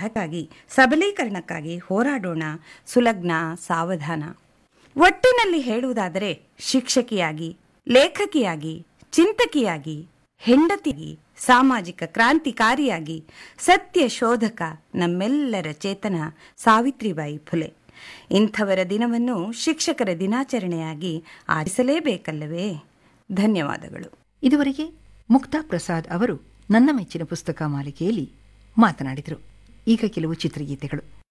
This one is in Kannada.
ಸಹಕ್ಕಾಗಿ ಸಬಲೀಕರಣಕ್ಕಾಗಿ ಹೋರಾಡೋಣ ಸುಲಗ್ನ ಸಾವಧಾನ ಒಟ್ಟಿನಲ್ಲಿ ಹೇಳುವುದಾದರೆ ಶಿಕ್ಷಕಿಯಾಗಿ ಲೇಖಕಿಯಾಗಿ ಚಿಂತಕಿಯಾಗಿ ಹೆಂಡತಿಯಾಗಿ ಸಾಮಾಜಿಕ ಕ್ರಾಂತಿಕಾರಿಯಾಗಿ ಸತ್ಯ ಶೋಧಕ ನಮ್ಮೆಲ್ಲರ ಚೇತನ ಸಾವಿತ್ರಿಬಾಯಿ ಫುಲೆ ಇಂಥವರ ದಿನವನ್ನು ಶಿಕ್ಷಕರ ದಿನಾಚರಣೆಯಾಗಿ ಆಚರಿಸಲೇಬೇಕಲ್ಲವೇ ಧನ್ಯವಾದಗಳು ಇದುವರೆಗೆ ಮುಕ್ತಾ ಪ್ರಸಾದ್ ಅವರು ನನ್ನ ಮೆಚ್ಚಿನ ಪುಸ್ತಕ ಮಾಲಿಕೆಯಲ್ಲಿ ಮಾತನಾಡಿದರು ಈಗ ಕೆಲವು ಚಿತ್ರಗೀತೆಗಳು